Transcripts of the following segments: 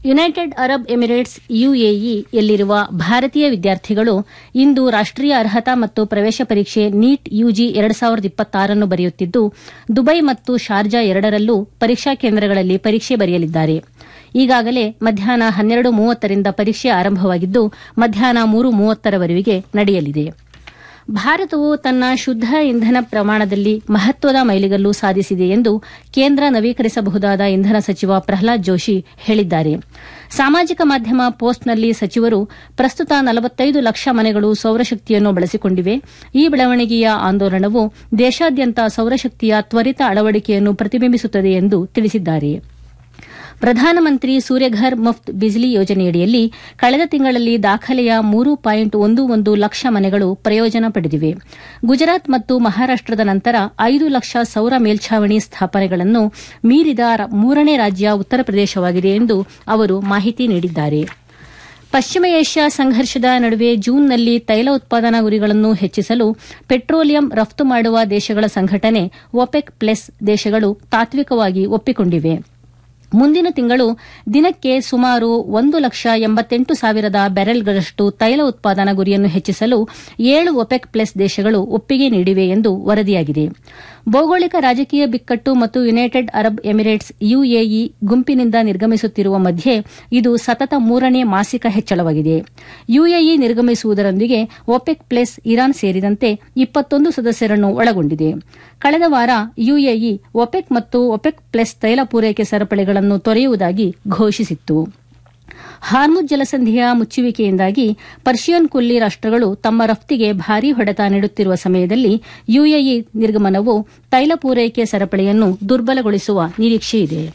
United Arab Emirates UAE ಯಲ್ಲಿರುವ ಭಾರತೀಯ ವಿದ್ಯಾರ್ಥಿಗಳು ಇಂದು ರಾಷ್ಟೀಯ ಅರ್ಹತಾ ಮತ್ತು ಪ್ರವೇಶ ಪರೀಕ್ಷೆ ನೀಟ್ ಯುಜಿ ಎರಡು ಸಾವಿರದ ಇಪ್ಪತ್ತಾರನ್ನು ಬರೆಯುತ್ತಿದ್ದು ದುಬೈ ಮತ್ತು ಶಾರ್ಜಾ ಎರಡರಲ್ಲೂ ಪರೀಕ್ಷಾ ಕೇಂದ್ರಗಳಲ್ಲಿ ಪರೀಕ್ಷೆ ಬರೆಯಲಿದ್ದಾರೆ ಈಗಾಗಲೇ ಮಧ್ಯಾಹ್ನ ಹನ್ನೆರಡು ಮೂವತ್ತರಿಂದ ಪರೀಕ್ಷೆ ಆರಂಭವಾಗಿದ್ದು ಮಧ್ಯಾಹ್ನ ಮೂರು ಮೂವತ್ತರವರೆಗೆ ನಡೆಯಲಿದೆ ಭಾರತವು ತನ್ನ ಶುದ್ದ ಇಂಧನ ಪ್ರಮಾಣದಲ್ಲಿ ಮಹತ್ವದ ಮೈಲಿಗಲ್ಲು ಸಾಧಿಸಿದೆ ಎಂದು ಕೇಂದ್ರ ನವೀಕರಿಸಬಹುದಾದ ಇಂಧನ ಸಚಿವ ಪ್ರಹ್ಲಾದ್ ಜೋಶಿ ಹೇಳಿದ್ದಾರೆ ಸಾಮಾಜಿಕ ಮಾಧ್ಯಮ ಪೋಸ್ಟ್ನಲ್ಲಿ ಸಚಿವರು ಪ್ರಸ್ತುತ ನಲವತ್ತೈದು ಲಕ್ಷ ಮನೆಗಳು ಸೌರಶಕ್ತಿಯನ್ನು ಬಳಸಿಕೊಂಡಿವೆ ಈ ಬೆಳವಣಿಗೆಯ ಆಂದೋಲನವು ದೇಶಾದ್ಯಂತ ಸೌರಶಕ್ತಿಯ ತ್ವರಿತ ಅಳವಡಿಕೆಯನ್ನು ಪ್ರತಿಬಿಂಬಿಸುತ್ತದೆ ಎಂದು ತಿಳಿಸಿದ್ದಾರೆ ಪ್ರಧಾನಮಂತ್ರಿ ಸೂರ್ಯಘರ್ ಮುಫ್ತ್ ಬಿಜ್ಲಿ ಯೋಜನೆಯಡಿಯಲ್ಲಿ ಕಳೆದ ತಿಂಗಳಲ್ಲಿ ದಾಖಲೆಯ ಮೂರು ಪಾಯಿಂಟ್ ಒಂದು ಒಂದು ಲಕ್ಷ ಮನೆಗಳು ಪ್ರಯೋಜನ ಪಡೆದಿವೆ ಗುಜರಾತ್ ಮತ್ತು ಮಹಾರಾಷ್ಟದ ನಂತರ ಐದು ಲಕ್ಷ ಸೌರ ಮೇಲ್ಛಾವಣಿ ಸ್ಥಾಪನೆಗಳನ್ನು ಮೀರಿದ ಮೂರನೇ ರಾಜ್ಯ ಉತ್ತರ ಪ್ರದೇಶವಾಗಿದೆ ಎಂದು ಅವರು ಮಾಹಿತಿ ನೀಡಿದ್ದಾರೆ ಪಶ್ಚಿಮ ಏಷ್ಯಾ ಸಂಘರ್ಷದ ನಡುವೆ ಜೂನ್ನಲ್ಲಿ ತೈಲ ಉತ್ಪಾದನಾ ಗುರಿಗಳನ್ನು ಹೆಚ್ಚಿಸಲು ಪೆಟ್ರೋಲಿಯಂ ರಫ್ತು ಮಾಡುವ ದೇಶಗಳ ಸಂಘಟನೆ ಒಪೆಕ್ ಪ್ಲಸ್ ದೇಶಗಳು ತಾತ್ವಿಕವಾಗಿ ಒಪ್ಪಿಕೊಂಡಿವೆ ಮುಂದಿನ ತಿಂಗಳು ದಿನಕ್ಕೆ ಸುಮಾರು ಒಂದು ಲಕ್ಷ ಎಂಬತ್ತೆಂಟು ಸಾವಿರದ ಬ್ಯಾರೆಲ್ಗಳಷ್ಟು ತೈಲ ಉತ್ಪಾದನಾ ಗುರಿಯನ್ನು ಹೆಚ್ಚಿಸಲು ಏಳು ಒಪೆಕ್ ಪ್ಲಸ್ ದೇಶಗಳು ಒಪ್ಪಿಗೆ ನೀಡಿವೆ ಎಂದು ವರದಿಯಾಗಿದೆ ಭೌಗೋಳಿಕ ರಾಜಕೀಯ ಬಿಕ್ಕಟ್ಟು ಮತ್ತು ಯುನೈಟೆಡ್ ಅರಬ್ ಎಮಿರೇಟ್ಸ್ ಯುಎಇ ಗುಂಪಿನಿಂದ ನಿರ್ಗಮಿಸುತ್ತಿರುವ ಮಧ್ಯೆ ಇದು ಸತತ ಮೂರನೇ ಮಾಸಿಕ ಹೆಚ್ಚಳವಾಗಿದೆ ಯುಎಇ ನಿರ್ಗಮಿಸುವುದರೊಂದಿಗೆ ಒಪೆಕ್ ಪ್ಲಸ್ ಇರಾನ್ ಸೇರಿದಂತೆ ಇಪ್ಪತ್ತೊಂದು ಸದಸ್ಯರನ್ನು ಒಳಗೊಂಡಿದೆ ಕಳೆದ ವಾರ ಯುಎಇ ಒಪೆಕ್ ಮತ್ತು ಒಪೆಕ್ ಪ್ಲಸ್ ತೈಲ ಪೂರೈಕೆ ಸರಪಳಿಗಳನ್ನು ತೊರೆಯುವುದಾಗಿ ಘೋಷಿಸಿತ್ತು ಹಾರ್ಮುಜ್ ಜಲಸಂಧಿಯ ಮುಚ್ಚುವಿಕೆಯಿಂದಾಗಿ ಪರ್ಷಿಯನ್ ಕೊಲ್ಲಿ ರಾಷ್ಟಗಳು ತಮ್ಮ ರಫ್ತಿಗೆ ಭಾರೀ ಹೊಡೆತ ನೀಡುತ್ತಿರುವ ಸಮಯದಲ್ಲಿ ಯುಎಇ ನಿರ್ಗಮನವು ತೈಲ ಪೂರೈಕೆ ಸರಪಳಿಯನ್ನು ದುರ್ಬಲಗೊಳಿಸುವ ನಿರೀಕ್ಷೆಯಿದೆ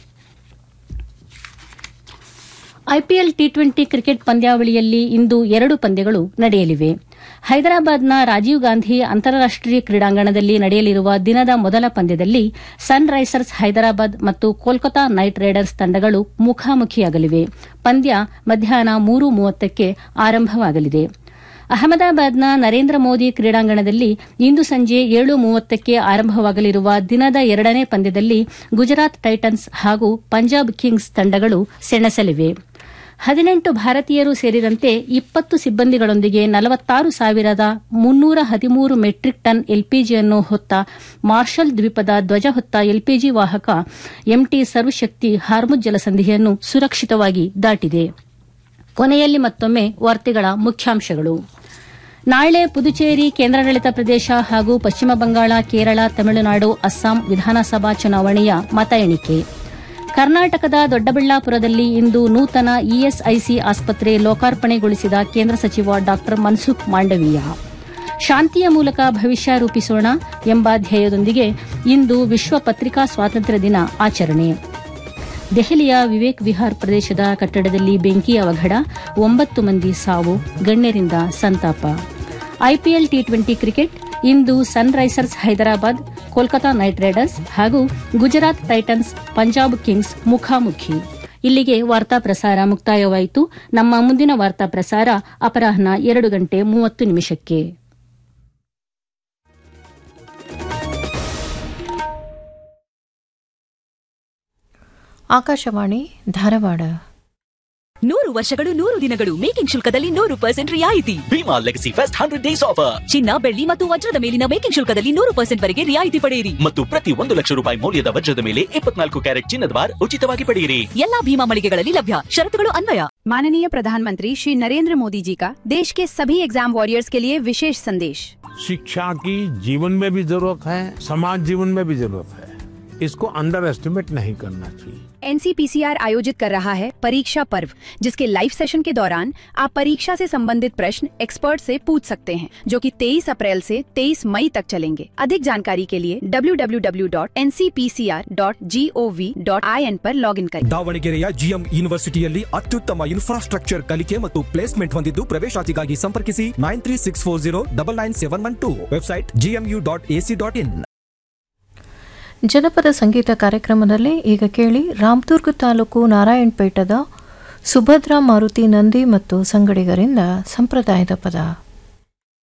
ಐಪಿಎಲ್ ಟಿ ಟ್ವೆಂಟಿ ಕ್ರಿಕೆಟ್ ಪಂದ್ಯಾವಳಿಯಲ್ಲಿ ಇಂದು ಎರಡು ಪಂದ್ಯಗಳು ನಡೆಯಲಿವೆ ಹೈದರಾಬಾದ್ನ ರಾಜೀವ್ ಗಾಂಧಿ ಅಂತಾರಾಷ್ಟೀಯ ಕ್ರೀಡಾಂಗಣದಲ್ಲಿ ನಡೆಯಲಿರುವ ದಿನದ ಮೊದಲ ಪಂದ್ಯದಲ್ಲಿ ಸನ್ ರೈಸರ್ಸ್ ಹೈದರಾಬಾದ್ ಮತ್ತು ಕೋಲ್ಕತಾ ನೈಟ್ ರೈಡರ್ಸ್ ತಂಡಗಳು ಮುಖಾಮುಖಿಯಾಗಲಿವೆ ಪಂದ್ಯ ಮಧ್ಯಾಹ್ನ ಮೂರು ಮೂವತ್ತಕ್ಕೆ ಆರಂಭವಾಗಲಿದೆ ಅಹಮದಾಬಾದ್ನ ನರೇಂದ್ರ ಮೋದಿ ಕ್ರೀಡಾಂಗಣದಲ್ಲಿ ಇಂದು ಸಂಜೆ ಏಳು ಮೂವತ್ತಕ್ಕೆ ಆರಂಭವಾಗಲಿರುವ ದಿನದ ಎರಡನೇ ಪಂದ್ಯದಲ್ಲಿ ಗುಜರಾತ್ ಟೈಟನ್ಸ್ ಹಾಗೂ ಪಂಜಾಬ್ ಕಿಂಗ್ಸ್ ತಂಡಗಳು ಸೆಣಸಲಿವೆ ಹದಿನೆಂಟು ಭಾರತೀಯರು ಸೇರಿದಂತೆ ಇಪ್ಪತ್ತು ಸಿಬ್ಬಂದಿಗಳೊಂದಿಗೆ ನಲವತ್ತಾರು ಸಾವಿರದ ಮುನ್ನೂರ ಹದಿಮೂರು ಮೆಟ್ರಿಕ್ ಟನ್ ಎಲ್ಪಿಜಿಯನ್ನು ಹೊತ್ತ ಮಾರ್ಷಲ್ ದ್ವೀಪದ ಧ್ವಜ ಹೊತ್ತ ಎಲ್ಪಿಜಿ ವಾಹಕ ಎಂಟಿ ಸರ್ವಶಕ್ತಿ ಹಾರ್ಮುಜ್ ಜಲಸಂಧಿಯನ್ನು ಸುರಕ್ಷಿತವಾಗಿ ದಾಟಿದೆ ಕೊನೆಯಲ್ಲಿ ಮತ್ತೊಮ್ಮೆ ವಾರ್ತೆಗಳ ಮುಖ್ಯಾಂಶಗಳು ನಾಳೆ ಪುದುಚೇರಿ ಕೇಂದ್ರಾಡಳಿತ ಪ್ರದೇಶ ಹಾಗೂ ಪಶ್ಚಿಮ ಬಂಗಾಳ ಕೇರಳ ತಮಿಳುನಾಡು ಅಸ್ಸಾಂ ವಿಧಾನಸಭಾ ಚುನಾವಣೆಯ ಮತ ಎಣಿಕೆ ಕರ್ನಾಟಕದ ದೊಡ್ಡಬಳ್ಳಾಪುರದಲ್ಲಿ ಇಂದು ನೂತನ ಇಎಸ್ಐಸಿ ಆಸ್ಪತ್ರೆ ಲೋಕಾರ್ಪಣೆಗೊಳಿಸಿದ ಕೇಂದ್ರ ಸಚಿವ ಡಾ ಮನ್ಸುಖ್ ಮಾಂಡವೀಯ ಶಾಂತಿಯ ಮೂಲಕ ಭವಿಷ್ಯ ರೂಪಿಸೋಣ ಎಂಬ ಧ್ಯೇಯದೊಂದಿಗೆ ಇಂದು ವಿಶ್ವ ಪತ್ರಿಕಾ ಸ್ವಾತಂತ್ರ್ಯ ದಿನ ಆಚರಣೆ ದೆಹಲಿಯ ವಿವೇಕ್ ವಿಹಾರ್ ಪ್ರದೇಶದ ಕಟ್ಟಡದಲ್ಲಿ ಬೆಂಕಿ ಅವಘಡ ಒಂಬತ್ತು ಮಂದಿ ಸಾವು ಗಣ್ಯರಿಂದ ಸಂತಾಪ ಐಪಿಎಲ್ ಟಿ ಟ್ವೆಂಟಿ ಕ್ರಿಕೆಟ್ ಇಂದು Sunrisers Hyderabad Kolkata Knight Riders ಹಾಗೂ ಗುಜರಾತ್ ಟೈಟನ್ಸ್ ಪಂಜಾಬ್ ಕಿಂಗ್ಸ್ ಮುಖಾಮುಖಿ ಇಲ್ಲಿಗೆ ವಾರ್ತಾ ಪ್ರಸಾರ ಮುಕ್ತಾಯವಾಯಿತು ನಮ್ಮ ಮುಂದಿನ ವಾರ್ತಾ ಪ್ರಸಾರ ಅಪರಾಹ್ನ ಎರಡು ಗಂಟೆ ಮೂವತ್ತು ನಿಮಿಷಕ್ಕೆ ಆಕಾಶವಾಣಿ ಧಾರವಾಡ ನೂರು ವರ್ಷಗಳು ನೂರು ದಿನಗಳು ಮೇಕಿಂಗ್ ಶುಲ್ಕದಲ್ಲಿ ನೂರು ಪರ್ಸೆಂಟ್ ರಿಯಾಯಿತಿ Bhima legacy fest hundred days offer ಚಿನ್ನ ಬೆಳ್ಳಿ ಮತ್ತು ವಜ್ರದ ಮೇಲಿನ ಮೇಕಿಂಗ್ ಶುಲ್ಕದಲ್ಲಿ ನೂರು ಪರ್ಸೆಂಟ್ ವರೆಗೆ ರಿಯಾಯಿತಿ ಪಡೆಯಿರಿ ಮತ್ತು ಪ್ರತಿ ಒಂದು ಲಕ್ಷ ರೂಪಾಯಿ ಮೌಲ್ಯದ ವಜ್ರದ ಮೇಲೆ ಇಪ್ಪತ್ನಾಲ್ಕು ಕ್ಯಾರೆಟ್ ಚಿನ್ನದ ಬಾರ್ ಉಚಿತವಾಗಿ ಪಡೆಯಿರಿ ಎಲ್ಲಾ ಭೀಮಾ ಮಳಿಗೆಗಳಲ್ಲಿ ಲಭ್ಯ ಷರತ್ತುಗಳು ಅನ್ವಯ माननीय प्रधानमंत्री श्री नरेंद्र मोदी जी का देश के सभी एग्जाम वॉरियर्स के लिए विशेष संदेश शिक्षा की जीवन में भी जरूरत है समाज जीवन में भी जरूरत है इसको अंडर एस्टिमेट नहीं करना चाहिए एनसीपीसीआर आयोजित कर रहा है परीक्षा पर्व जिसके लाइव सेशन के दौरान आप परीक्षा से संबंधित प्रश्न एक्सपर्ट से पूछ सकते हैं जो कि 23 अप्रैल से 23 मई तक चलेंगे अधिक जानकारी के लिए www.ncpcr.gov.in पर लॉगिन करें ದಾವಣಗೆರೆಯ ಜಿಎಂ ಯೂನಿವರ್ಸಿಟಿಯಲ್ಲಿ ಅತ್ಯುತ್ತಮ ಇನ್ಫ್ರಾಸ್ಟ್ರಕ್ಚರ್ ಕಲಿಕೆ ಮತ್ತು ಪ್ಲೇಸ್ಮೆಂಟ್ ಹೊಂದಿದ್ದು ಪ್ರವೇಶಾತಿಗಾಗಿ ಸಂಪರ್ಕಿಸಿ nine three six four zero double nine seven one two website GMU dot AC dot in ಜನಪದ ಸಂಗೀತ ಕಾರ್ಯಕ್ರಮದಲ್ಲಿ ಈಗ ಕೇಳಿ ರಾಮದುರ್ಗ ತಾಲೂಕು ನಾರಾಯಣಪೇಟದ ಸುಭದ್ರಾ ಮಾರುತಿ ನಂದಿ ಮತ್ತು ಸಂಗಡಿಗರಿಂದ ಸಂಪ್ರದಾಯದ ಪದ